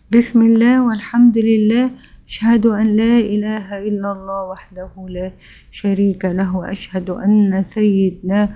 بسم الله والحمد لله أشهد أن لا إله إلا الله وحده لا شريك له وأشهد أن سيدنا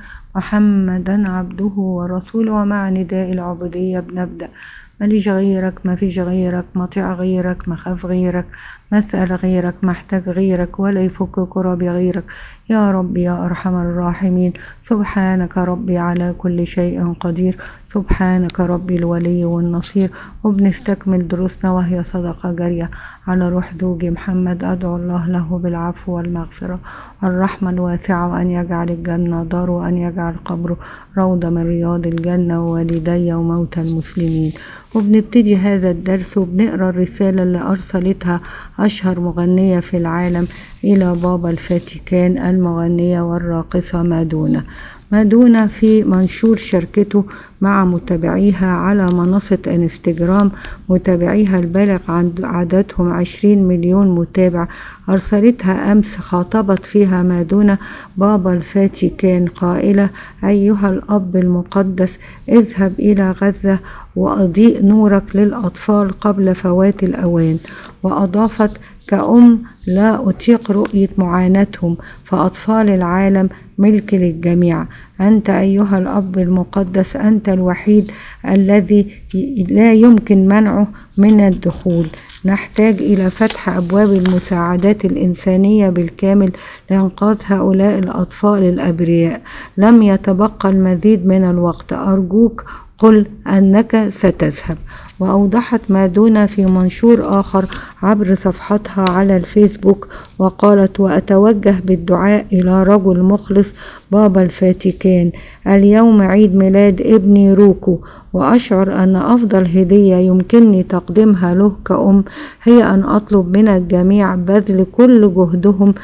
محمدا عبده ورسوله ومع نداء العبودية بنبدأ ماليش غيرك ما فيش غيرك مطيع غيرك مخاف غيرك مسأل غيرك محتاج غيرك ولا يفك كربي غيرك يا رب يا أرحم الراحمين سبحانك ربي على كل شيء قدير سبحانك ربي الولي والنصير وبنستكمل دروسنا وهي صدقة جارية على روح زوجي محمد أدعو الله له بالعفو والمغفرة الرحمة الواسعة وأن يجعل الجنة دار وأن يجعل قبره روضة من رياض الجنة ووالدي وموتى المسلمين وبنبتدي هذا الدرس وبنقرا الرسالة اللي أرسلتها أشهر مغنية في العالم إلى بابا الفاتيكان المغنية والراقصة مادونا مادونا في منشور شركته مع متابعيها على منصة انستجرام متابعيها البالغ عند عددهم عشرين مليون متابع أرسلتها أمس خاطبت فيها مادونا بابا الفاتيكان قائلة أيها الأب المقدس اذهب إلى غزة وأضيء نورك للأطفال قبل فوات الأوان وأضافت كأم لا أطيق رؤية معاناتهم فأطفال العالم ملك للجميع أنت أيها الأب المقدس أنت الوحيد الذي لا يمكن منعه من الدخول نحتاج إلى فتح أبواب المساعدات الإنسانية بالكامل لإنقاذ هؤلاء الأطفال الأبرياء لم يتبقى المزيد من الوقت أرجوك قل أنك ستذهب وأوضحت مادونا في منشور آخر عبر صفحتها على الفيسبوك وقالت وأتوجه بالدعاء إلى رجل مخلص بابا الفاتيكان اليوم عيد ميلاد ابني روكو وأشعر أن أفضل هدية يمكنني تقديمها له كأم هي أن أطلب من الجميع بذل كل جهدهم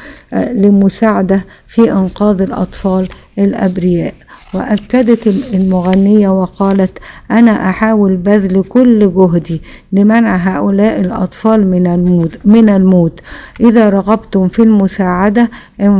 لمساعدة في إنقاذ الأطفال الأبرياء وأكدت المغنية وقالت أنا أحاول بذل كل جهدي لمنع هؤلاء الأطفال من الموت, من الموت إذا رغبتم في المساعدة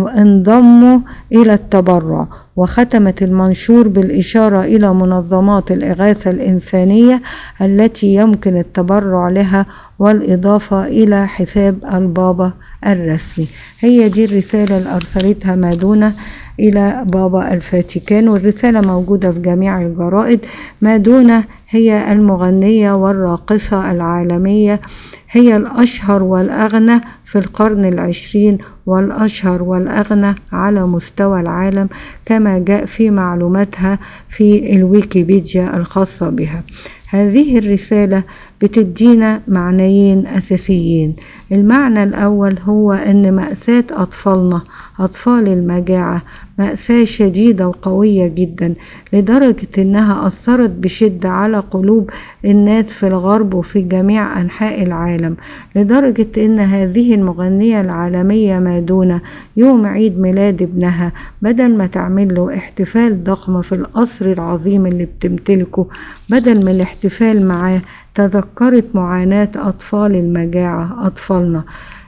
انضموا إلى التبرع وختمت المنشور بالإشارة إلى منظمات الإغاثة الإنسانية التي يمكن التبرع لها والإضافة إلى حساب البابا الرسمي هي دي الرسالة اللي أرسلتها مادونا إلى بابا الفاتيكان والرسالة موجودة في جميع الجرائد مادونا هي المغنية والراقصة العالمية هي الأشهر والأغنى في القرن العشرين والأشهر والأغنى على مستوى العالم كما جاء في معلوماتها في الويكيبيديا الخاصة بها هذه الرسالة بتدينا معنيين أساسيين المعنى الأول هو أن مأساة أطفالنا أطفال المجاعة مأساة شديدة وقوية جدا لدرجة أنها أثرت بشدة على قلوب الناس في الغرب وفي جميع أنحاء العالم لدرجة أن هذه المغنية العالمية مادونا يوم عيد ميلاد ابنها بدل ما تعمل له احتفال ضخم في القصر العظيم اللي بتمتلكه بدل من الاحتفال معاه تذكرت معاناة أطفال المجاعة أطفالنا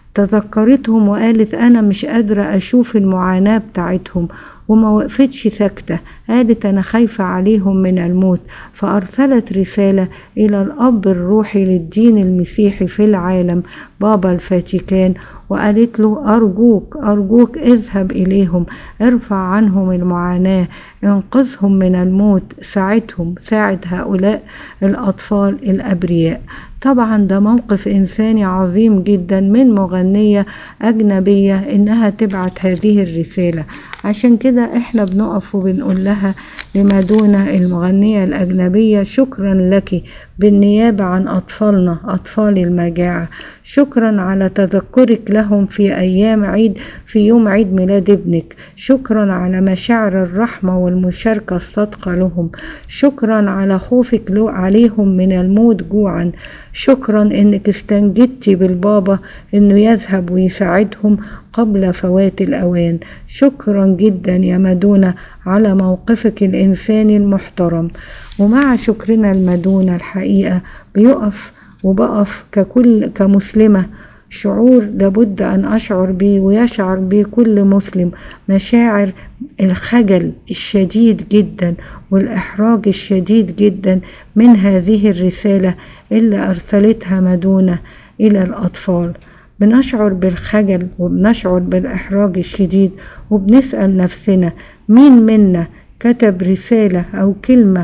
تذكرتهم وقالت أنا مش قادرة أشوف المعاناة بتاعتهم وما وقفتش ساكتة قالت أنا خايفة عليهم من الموت فأرسلت رسالة إلى الأب الروحي للدين المسيحي في العالم بابا الفاتيكان وقالت له أرجوك أرجوك اذهب إليهم ارفع عنهم المعاناة انقذهم من الموت ساعدهم ساعد هؤلاء الأطفال الأبرياء طبعا ده موقف إنساني عظيم جدا من مغنية أجنبية إنها تبعت هذه الرسالة عشان كده احنا بنقف وبنقول لها لمادونا المغنية الأجنبية شكرا لك بالنيابة عن أطفالنا أطفال المجاعة شكرا على تذكرك لهم في أيام عيد في يوم عيد ميلاد ابنك شكرا على مشاعر الرحمة والمشاركة الصادقة لهم شكرا على خوفك عليهم من الموت جوعا شكرا انك استنجدتي بالبابا انه يذهب ويساعدهم قبل فوات الاوان شكرا جدا يا مادونا على موقفك الانساني المحترم ومع شكرنا المدونة الحقيقة بيقف وبقف ككل كمسلمة شعور لابد أن أشعر به ويشعر به كل مسلم مشاعر الخجل الشديد جدا والإحراج الشديد جدا من هذه الرسالة اللي أرسلتها مدونة إلى الأطفال بنشعر بالخجل وبنشعر بالإحراج الشديد وبنسأل نفسنا مين منا كتب رسالة أو كلمة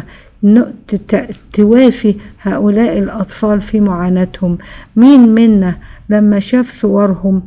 توافي هؤلاء الأطفال في معاناتهم مين منا لما شاف صورهم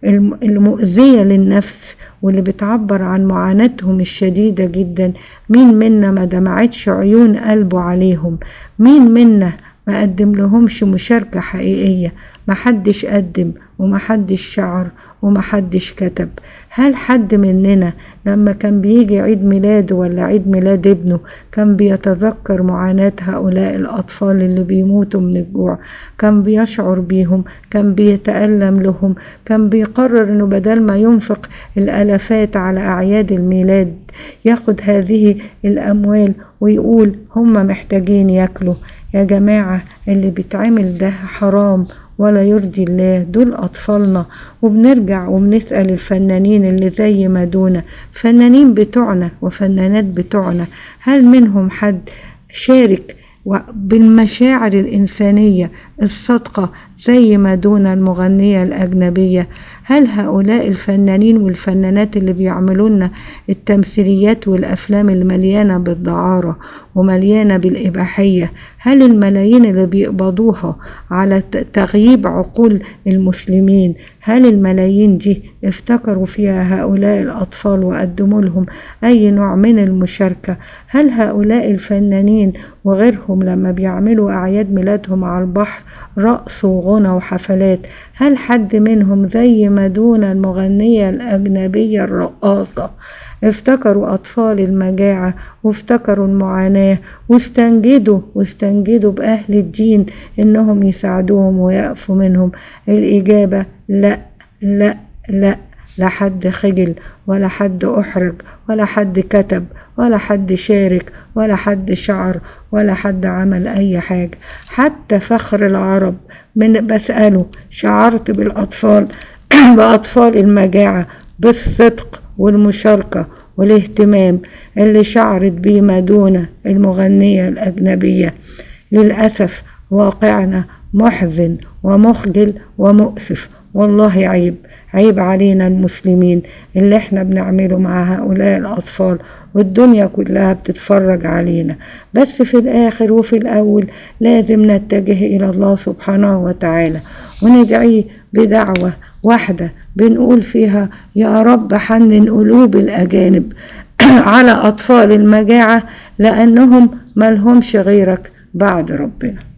المؤذية للنفس واللي بتعبر عن معاناتهم الشديدة جدا مين منا ما دمعتش عيون قلبه عليهم مين منا ما قدم لهمش مشاركة حقيقية محدش قدم ومحدش شعر ومحدش كتب هل حد مننا لما كان بيجي عيد ميلاده ولا عيد ميلاد ابنه كان بيتذكر معاناة هؤلاء الأطفال اللي بيموتوا من الجوع كان بيشعر بيهم كان بيتألم لهم كان بيقرر انه بدل ما ينفق الالافات على اعياد الميلاد ياخد هذه الاموال ويقول هم محتاجين ياكلوا يا جماعة اللي بيتعمل ده حرام ولا يرضي الله دول أطفالنا وبنرجع وبنسأل الفنانين اللي زي مادونا فنانين بتوعنا وفنانات بتوعنا هل منهم حد شارك بالمشاعر الإنسانية الصادقة زي مادونا المغنية الأجنبية هل هؤلاء الفنانين والفنانات اللي بيعملوا لنا التمثيليات والأفلام المليانة بالدعارة ومليانة بالإباحية هل الملايين اللي بيقبضوها على تغييب عقول المسلمين هل الملايين دي افتكروا فيها هؤلاء الأطفال وقدموا لهم أي نوع من المشاركة هل هؤلاء الفنانين وغيرهم لما بيعملوا أعياد ميلادهم على البحر رقص وغنى وحفلات هل حد منهم زي مادونا المغنية الأجنبية الرقاصة افتكروا أطفال المجاعة وافتكروا المعاناة واستنجدوا واستنجدوا بأهل الدين إنهم يساعدوهم ويقفوا منهم الإجابة لا لا لا لا حد خجل ولا حد أحرج ولا حد كتب ولا حد شارك ولا حد شعر ولا حد عمل أي حاجة حتى فخر العرب من بسأله شعرت بالأطفال بأطفال المجاعة بالصدق والمشاركة والاهتمام اللي شعرت بيه مادونا المغنية الأجنبية للأسف واقعنا محزن ومخجل ومؤسف والله عيب عيب علينا المسلمين اللي احنا بنعمله مع هؤلاء الأطفال والدنيا كلها بتتفرج علينا بس في الآخر وفي الأول لازم نتجه إلى الله سبحانه وتعالى وندعيه بدعوة واحدة بنقول فيها يا رب حنن قلوب الأجانب على أطفال المجاعة لأنهم ملهمش غيرك بعد ربنا